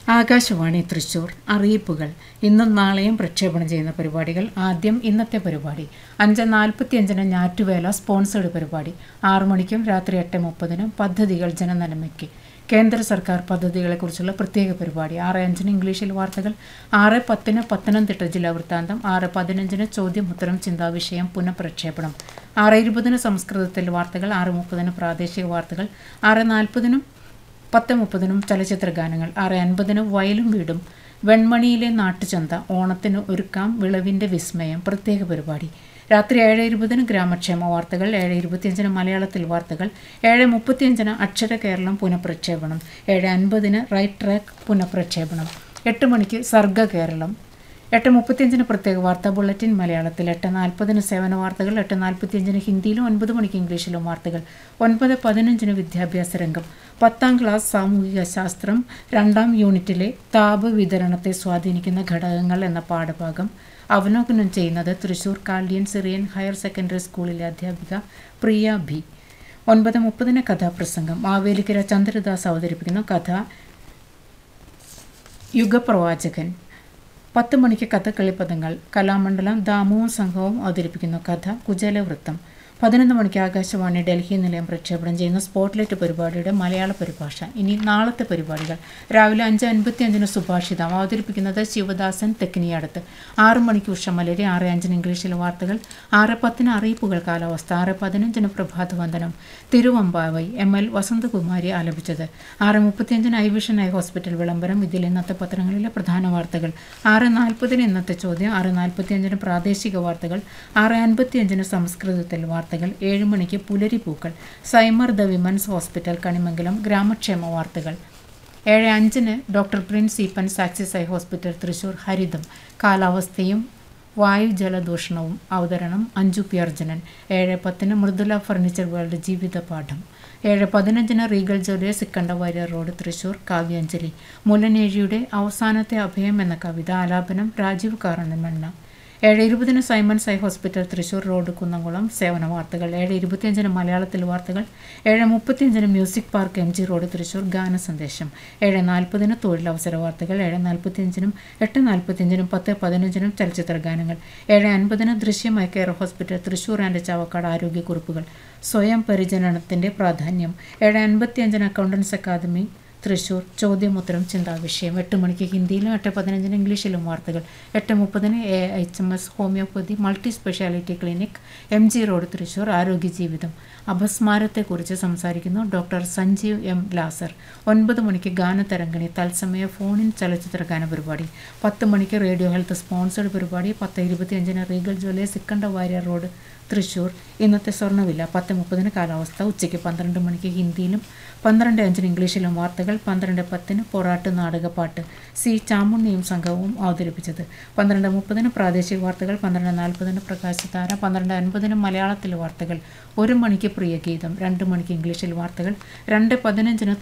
ആകാശവാണി തൃശൂർ അറിയിപ്പുകൾ ഇന്നും നാളെയും പ്രക്ഷേപണം ചെയ്യുന്ന പരിപാടികൾ ആദ്യം ഇന്നത്തെ പരിപാടി അഞ്ച് നാൽപ്പത്തിയഞ്ചിന് ഞാറ്റുവേല സ്പോൺസേഡ് പരിപാടി ആറു മണിക്കും രാത്രി എട്ട് മുപ്പതിനും പദ്ധതികൾ ജനനന്മയ്ക്ക് കേന്ദ്ര സർക്കാർ പദ്ധതികളെക്കുറിച്ചുള്ള പ്രത്യേക പരിപാടി ആറ് അഞ്ചിന് ഇംഗ്ലീഷിൽ വാർത്തകൾ ആറ് പത്തിന് പത്തനംതിട്ട ജില്ലാ വൃത്താന്തം ആറ് പതിനഞ്ചിന് ചോദ്യം ഉത്തരം ചിന്താവിഷയം പുനഃപ്രക്ഷേപണം ആറ് ഇരുപതിന് സംസ്കൃതത്തിൽ വാർത്തകൾ ആറ് മുപ്പതിന് പ്രാദേശിക വാർത്തകൾ ആറ് നാൽപ്പതിനും പത്ത് മുപ്പതിനും ചലച്ചിത്ര ഗാനങ്ങൾ ആറ് അൻപതിന് വയലും വീടും വെൺമണിയിലെ നാട്ടുചന്ത ഓണത്തിന് ഒരുക്കാം വിളവിൻ്റെ വിസ്മയം പ്രത്യേക പരിപാടി രാത്രി ഏഴ് ഇരുപതിന് ഗ്രാമക്ഷേമ വാർത്തകൾ ഏഴ് ഇരുപത്തിയഞ്ചിന് മലയാളത്തിൽ വാർത്തകൾ ഏഴ് മുപ്പത്തിയഞ്ചിന് അക്ഷര കേരളം പുനഃപ്രക്ഷേപണം ഏഴ് അൻപതിന് റൈറ്റ് ട്രാക്ക് പുനഃപ്രക്ഷേപണം എട്ട് മണിക്ക് സർഗ കേരളം എട്ട് മുപ്പത്തിയഞ്ചിന് പ്രത്യേക വാർത്താ ബുള്ളറ്റിൻ മലയാളത്തിൽ എട്ട് നാൽപ്പതിന് സേവന വാർത്തകൾ എട്ട് നാൽപ്പത്തിയഞ്ചിന് ഹിന്ദിയിലും ഒൻപത് മണിക്ക് ഇംഗ്ലീഷിലും വാർത്തകൾ ഒൻപത് പതിനഞ്ചിന് വിദ്യാഭ്യാസ രംഗം പത്താം ക്ലാസ് സാമൂഹിക ശാസ്ത്രം രണ്ടാം യൂണിറ്റിലെ താപ വിതരണത്തെ സ്വാധീനിക്കുന്ന ഘടകങ്ങൾ എന്ന പാഠഭാഗം അവലോകനം ചെയ്യുന്നത് Thrissur Chaldean Syrian higher secondary സ്കൂളിലെ അധ്യാപിക പ്രിയ ബി ഒൻപത് മുപ്പതിന് കഥാപ്രസംഗം മാവേലിക്കര ചന്ദ്രദാസ് അവതരിപ്പിക്കുന്ന കഥ യുഗപ്രവാചകൻ പത്ത് മണിക്ക് കഥകളിപ്പദങ്ങൾ കലാമണ്ഡലം ദാമുവും സംഘവും അവതരിപ്പിക്കുന്ന കഥ കുചേലവൃത്തം പതിനൊന്ന് മണിക്ക് ആകാശവാണി ഡൽഹി നിലയം പ്രക്ഷേപണം ചെയ്യുന്ന സ്പോട്ട്ലൈറ്റ് പരിപാടിയുടെ മലയാള പരിഭാഷ ഇനി നാളത്തെ പരിപാടികൾ രാവിലെ അഞ്ച് അൻപത്തി അഞ്ചിന് സുഭാഷിതം അവതരിപ്പിക്കുന്നത് ശിവദാസൻ തെക്കിനിയടത്ത് ആറ് മണിക്ക് ഉഷമലരി ആറ് അഞ്ചിന് ഇംഗ്ലീഷിലെ വാർത്തകൾ ആറ് പത്തിന് അറിയിപ്പുകൾ കാലാവസ്ഥ ആറ് പതിനഞ്ചിന് പ്രഭാതവന്ദനം തിരുവമ്പാവൈ എം എൽ വസന്തകുമാരി ആലപിച്ചത് ആറ് മുപ്പത്തിയഞ്ചിന് ഐ വിഷൻ ഐ ഹോസ്പിറ്റൽ വിളംബരം ഇതിൽ ഇന്നത്തെ പത്രങ്ങളിലെ പ്രധാന വാർത്തകൾ ആറ് നാൽപ്പതിന് ഇന്നത്തെ ചോദ്യം ആറ് നാൽപ്പത്തിയഞ്ചിന് പ്രാദേശിക വാർത്തകൾ ആറ് അൻപത്തിയഞ്ചിന് സംസ്കൃതത്തിൽ വാർത്തകൾ ഏഴ് മണിക്ക് പുലരിപ്പൂക്കൾ Simar the women's hospital Kanimangalam ഗ്രാമക്ഷേമ വാർത്തകൾ ഏഴ് അഞ്ചിന് doctor Prince Eapen's axis eye hospital Thrissur ഹരിതം കാലാവസ്ഥയും വായു ജലദൂഷണവും അവതരണം അഞ്ജു പി അർജുനൻ ഏഴ് പത്തിന് മൃദുല ഫർണിച്ചർ വേൾഡ് ജീവിത പാഠം ഏഴ് പതിനഞ്ചിന് Regal jewellers Sikkanda Variar road Thrissur കാവ്യാഞ്ജലി മുല്ലനേഴിയുടെ അവസാനത്തെ അഭയം എന്ന കവിത ആലാപനം രാജീവ് കാരണമണ്ണ ഏഴ് ഇരുപതിന് Simon's eye hospital Thrissur road Kunnamkulam സേവന വാർത്തകൾ ഏഴ് ഇരുപത്തിയഞ്ചിന് മലയാളത്തിൽ വാർത്തകൾ ഏഴ് മുപ്പത്തിയഞ്ചിന് music park M G road Thrissur ഗാന സന്ദേശം ഏഴ് നാൽപ്പതിന് തൊഴിലവസര വാർത്തകൾ ഏഴ് നാൽപ്പത്തിയഞ്ചിനും എട്ട് നാൽപ്പത്തിയഞ്ചിനും പത്ത് പതിനഞ്ചിനും ചലച്ചിത്ര ഗാനങ്ങൾ ഏഴ് അൻപതിന് ദൃശ്യമായി care hospital Thrissur and Chavakkad ആരോഗ്യക്കുറിപ്പുകൾ സ്വയം പരിചരണത്തിൻ്റെ പ്രാധാന്യം ഏഴ് അൻപത്തിയഞ്ചിന് അക്കൗണ്ടൻസ് അക്കാദമി തൃശൂർ ചോദ്യമുത്തരം ചിന്താവിഷയം എട്ട് മണിക്ക് ഹിന്ദിയിലും എട്ട് പതിനഞ്ചിന് ഇംഗ്ലീഷിലും വാർത്തകൾ എട്ട് മുപ്പതിന് A H M S homoeopathy multi speciality clinic M G road Thrissur ആരോഗ്യ ജീവിതം അപസ്മാരത്തെക്കുറിച്ച് സംസാരിക്കുന്നു ഡോക്ടർ സഞ്ജീവ് എം ലാസർ ഒൻപത് മണിക്ക് ഗാനതരംഗിണി തത്സമയ ഫോണിൻ ചലച്ചിത്ര ഗാന പരിപാടി പത്ത് മണിക്ക് റേഡിയോ ഹെൽത്ത് സ്പോൺസേഡ് പരിപാടി പത്ത് ഇരുപത്തിയഞ്ചിന് Regal jewellers Sikkanda Variar road Thrissur ഇന്നത്തെ സ്വർണ്ണവില പത്ത് മുപ്പതിന് കാലാവസ്ഥ ഉച്ചയ്ക്ക് പന്ത്രണ്ട് മണിക്ക് ഹിന്ദിയിലും പന്ത്രണ്ട് അഞ്ചിന് ഇംഗ്ലീഷിലും വാർത്തകൾ പന്ത്രണ്ട് പത്തിന് പൊറാട്ട് നാടകപ്പാട്ട് സി ചാമുണ്ണിയും സംഘവും അവതരിപ്പിച്ചത് പന്ത്രണ്ട് മുപ്പതിന് പ്രാദേശിക വാർത്തകൾ പന്ത്രണ്ട് നാൽപ്പതിന് പ്രകാശധാര പന്ത്രണ്ട് അൻപതിന് മലയാളത്തിലെ വാർത്തകൾ ഒരു മണിക്ക് പ്രിയ ഗീതം രണ്ട് മണിക്ക് ഇംഗ്ലീഷിൽ വാർത്തകൾ രണ്ട് പതിനഞ്ചിന്